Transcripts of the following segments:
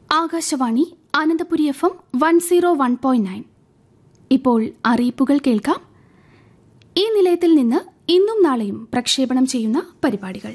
Akashvani Anandapuri F M one zero one point nine ഇപ്പോൾ അറിയിപ്പുകൾ കേൾക്കാം ഈ നിലയത്തിൽ നിന്ന് ഇന്നും നാളെയും പ്രക്ഷേപണം ചെയ്യുന്ന പരിപാടികൾ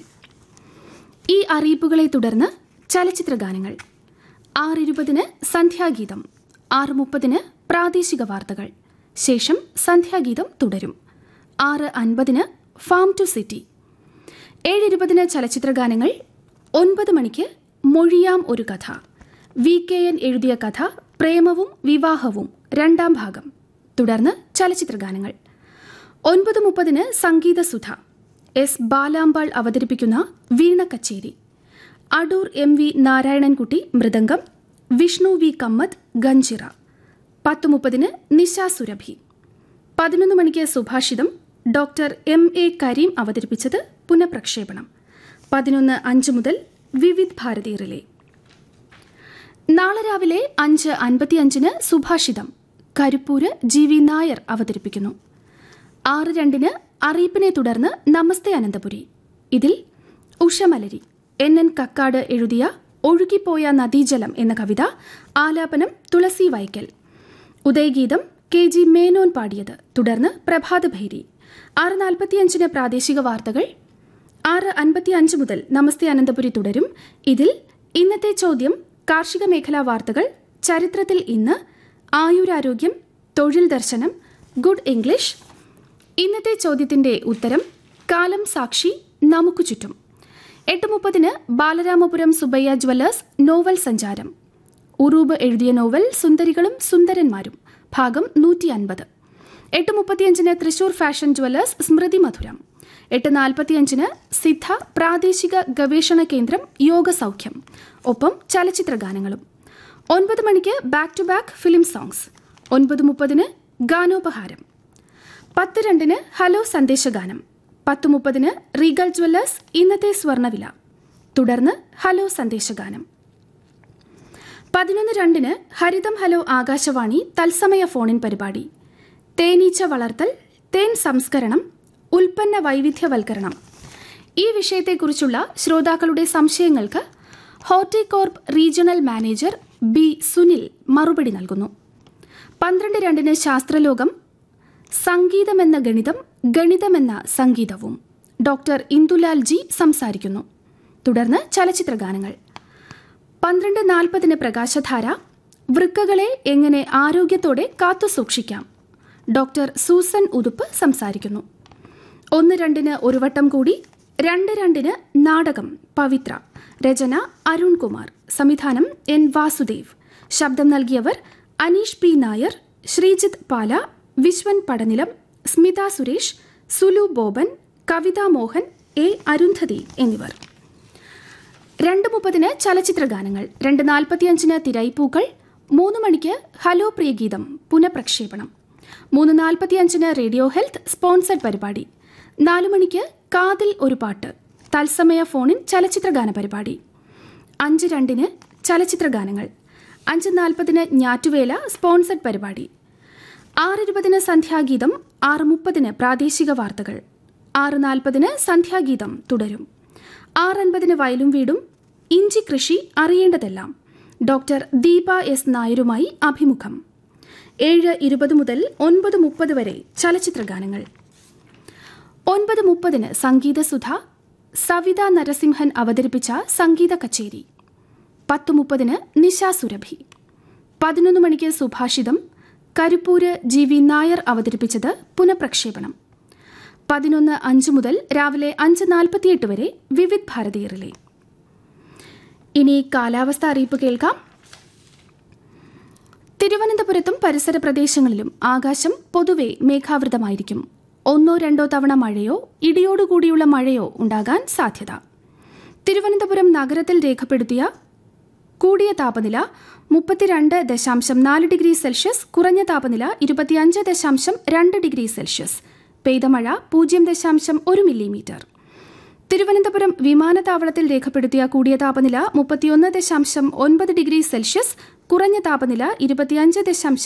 ഈ അറിയിപ്പുകളെ തുടർന്ന് ചലച്ചിത്ര ഗാനങ്ങൾ ആറ് ഇരുപതിന് സന്ധ്യാഗീതം ആറ് മുപ്പതിന് പ്രാദേശിക വാർത്തകൾ ശേഷം സന്ധ്യാഗീതം തുടരും ആറ് അൻപതിന് ഫാം ടു സിറ്റി ഏഴ് ഇരുപതിന് ചലച്ചിത്ര ഗാനങ്ങൾ ഒൻപത് മണിക്ക് മൊഴിയാം ഒരു കഥ വി കെ എൻ എഴുതിയ കഥ പ്രേമവും വിവാഹവും രണ്ടാം ഭാഗം തുടർന്ന് ചലച്ചിത്ര ഗാനങ്ങൾ ഒൻപത് മുപ്പതിന് സംഗീതസുധ എസ് ബാലാമ്പാൾ അവതരിപ്പിക്കുന്ന വീണ കച്ചേരി Adoor M V Narayanankutty mridangam Vishnu V Kamath ganjira പത്ത് മുപ്പതിന് നിശ സുരഭി പതിനൊന്ന് മണിക്ക് സുഭാഷിതം ഡോക്ടർ എം എ കരീം അവതരിപ്പിച്ചത് പുനഃപ്രക്ഷേപണം പതിനൊന്ന് അഞ്ച് മുതൽ വിവിധ് ഭാരതി റിലേ നാളെ രാവിലെ അഞ്ച് അൻപത്തിയഞ്ചിന് സുഭാഷിതം കരുപ്പൂര് ജി വി നായർ അവതരിപ്പിക്കുന്നു ആറ് രണ്ടിന് അറിയിപ്പിനെ തുടർന്ന് നമസ്തേ അനന്തപുരി ഇതിൽ ഉഷമലരി എൻ എൻ കക്കാട് എഴുതിയ ഒഴുകിപ്പോയ നദീജലം എന്ന കവിത ആലാപനം തുളസി വൈക്കൽ ഉദയഗീതം കെ ജി മേനോൻ പാടിയത് തുടർന്ന് പ്രഭാതഭൈരി ആറ് നാൽപ്പത്തിയഞ്ചിന് പ്രാദേശിക വാർത്തകൾ ആറ് അൻപത്തിയഞ്ച് മുതൽ നമസ്തേ അനന്തപുരി തുടരും ഇതിൽ ഇന്നത്തെ ചോദ്യം കാർഷിക മേഖലാ വാർത്തകൾ ചരിത്രത്തിൽ ഇന്ന് ആയുരാരോഗ്യം തൊഴിൽ ദർശനം ഗുഡ് ഇംഗ്ലീഷ് ഇന്നത്തെ ചോദ്യത്തിന്റെ ഉത്തരം കാലം സാക്ഷി നമുക്ക് ചുറ്റും എട്ട് മുപ്പതിന് ബാലരാമപുരം സുബയ്യ ജ്വല്ലേഴ്സ് നോവൽ സഞ്ചാരം ഉറൂബ് എഴുതിയ നോവൽ സുന്ദരികളും സുന്ദരന്മാരും ഭാഗം നൂറ്റി അൻപത് എട്ട് മുപ്പത്തിയഞ്ചിന് തൃശൂർ ഫാഷൻ ജ്വല്ലേഴ്സ് സ്മൃതി മധുരം എട്ട് നാൽപ്പത്തിയഞ്ചിന് സിദ്ധ പ്രാദേശിക ഗവേഷണ കേന്ദ്രം യോഗ സൗഖ്യം ഒപ്പം ചലച്ചിത്ര ഗാനങ്ങളും ഒൻപത് മണിക്ക് back to back film songs ഒൻപത് മുപ്പതിന് ഗാനോപഹാരം പത്ത് രണ്ടിന് ഹലോ സന്ദേശഗാനം പത്ത് മുപ്പതിന് റീഗൽ ജ്വല്ലേഴ്സ് ഇന്നത്തെ സ്വർണ്ണവില തുടർന്ന് ഹലോ സന്ദേശഗാനം പതിനൊന്ന് രണ്ടിന് ഹരിതം ഹലോ ആകാശവാണി തത്സമയ ഫോണിൻ പരിപാടി തേനീച്ച വളർത്തൽ തേൻ സംസ്കരണം ഉൽപ്പന്ന വൈവിധ്യവൽക്കരണം ഈ വിഷയത്തെക്കുറിച്ചുള്ള ശ്രോതാക്കളുടെ സംശയങ്ങൾക്ക് Horticorp regional manager B Sunil മറുപടി നൽകുന്നു പന്ത്രണ്ട് രണ്ടിന് ശാസ്ത്രലോകം സംഗീതമെന്ന ഗണിതം ഗണിതമെന്ന സംഗീതവും ഡോക്ടർ ഇന്ദുലാൽ ജി സംസാരിക്കുന്നു തുടർന്ന് ചലച്ചിത്ര ഗാനങ്ങൾ പന്ത്രണ്ട് നാൽപ്പതിന് പ്രകാശധാര വൃക്കകളെ എങ്ങനെ ആരോഗ്യത്തോടെ കാത്തുസൂക്ഷിക്കാം ഡോക്ടർ സൂസൻ ഉതുപ്പ് സംസാരിക്കുന്നു ഒന്ന് രണ്ടിന് ഒരു വട്ടം കൂടി രണ്ട് രണ്ടിന് നാടകം പവിത്ര രചന അരുൺ കുമാർ സംവിധാനം എൻ വാസുദേവ് ശബ്ദം നൽകിയവർ അനീഷ് പി നായർ ശ്രീജിത്ത് പാല വിശ്വൻ പടനിലം സ്മിത സുരേഷ് സുലു ബോബൻ കവിത മോഹൻ എ അരുന്ധതി എന്നിവർ രണ്ട് മുപ്പതിന് ചലച്ചിത്ര ഗാനങ്ങൾ രണ്ട് നാൽപ്പത്തിയഞ്ചിന് തിരൈപ്പൂക്കൾ മൂന്ന് മണിക്ക് ഹലോ പ്രിയഗീതം പുനഃപ്രക്ഷേപണം മൂന്ന് നാൽപ്പത്തിയഞ്ചിന് റേഡിയോ ഹെൽത്ത് സ്പോൺസർഡ് പരിപാടി നാലു മണിക്ക് കാതിൽ ഒരു പാട്ട് തത്സമയ ഫോണിൻ ചലച്ചിത്ര ഗാന പരിപാടി അഞ്ച് രണ്ടിന് ചലച്ചിത്ര ഗാനങ്ങൾ അഞ്ച് നാൽപ്പതിന് ഞാറ്റുവേല സ്പോൺസർഡ് പരിപാടി ആറ് ഇരുപതിന് സന്ധ്യാഗീതം ആറ് മുപ്പതിന് പ്രാദേശിക വാർത്തകൾ ആറ് നാൽപ്പതിന് സന്ധ്യാഗീതം തുടരും ആറ് അൻപതിന് വയലും വീടും ഇഞ്ചി കൃഷി അറിയേണ്ടതെല്ലാം ഡോക്ടർ ദീപ എസ് നായരുമായി അഭിമുഖം ഏഴ് ഇരുപത് മുതൽ ഒൻപത് മുപ്പത് വരെ ചലച്ചിത്ര ഗാനങ്ങൾ ഒൻപത് മുപ്പതിന് സംഗീതസുധ സവിത നരസിംഹൻ അവതരിപ്പിച്ച സംഗീത കച്ചേരി പത്ത് മുപ്പതിന് നിശ സുരഭി പതിനൊന്ന് മണിക്ക് സുഭാഷിതം കരുപ്പൂര് ജി വി നായർ അവതരിപ്പിച്ചത് പുനഃപ്രക്ഷേപണം പതിനൊന്ന് അഞ്ച് മുതൽ രാവിലെ അഞ്ച് നാൽപ്പത്തിയെട്ട് വരെ വിവിധ് ഭാരതി റിലേ ഇനി കാലാവസ്ഥ അറിയിപ്പ് കേൾക്കാം തിരുവനന്തപുരത്തും പരിസര പ്രദേശങ്ങളിലും ആകാശം പൊതുവെ മേഘാവൃതമായിരിക്കും ഒന്നോ രണ്ടോ തവണ മഴയോ ഇടിയോടുകൂടിയുള്ള മഴയോ ഉണ്ടാകാൻ സാധ്യത തിരുവനന്തപുരം നഗരത്തിൽ രേഖപ്പെടുത്തിയ കൂടിയ താപനില മുപ്പത്തിരണ്ട് ദശാംശം നാല് ഡിഗ്രി സെൽഷ്യസ് കുറഞ്ഞ താപനില ഇരുപത്തിയഞ്ച് ദശാംശം രണ്ട് ഡിഗ്രി സെൽഷ്യസ് പെയ്ത മഴ പൂജ്യം ദശാംശം ഒരു മില്ലിമീറ്റർ തിരുവനന്തപുരം വിമാനത്താവളത്തിൽ രേഖപ്പെടുത്തിയ കൂടിയ താപനില മുപ്പത്തിയൊന്ന് ദശാംശം ഒൻപത് ഡിഗ്രി സെൽഷ്യസ് കുറഞ്ഞ താപനില ഇരുപത്തിയഞ്ച് ദശാംശം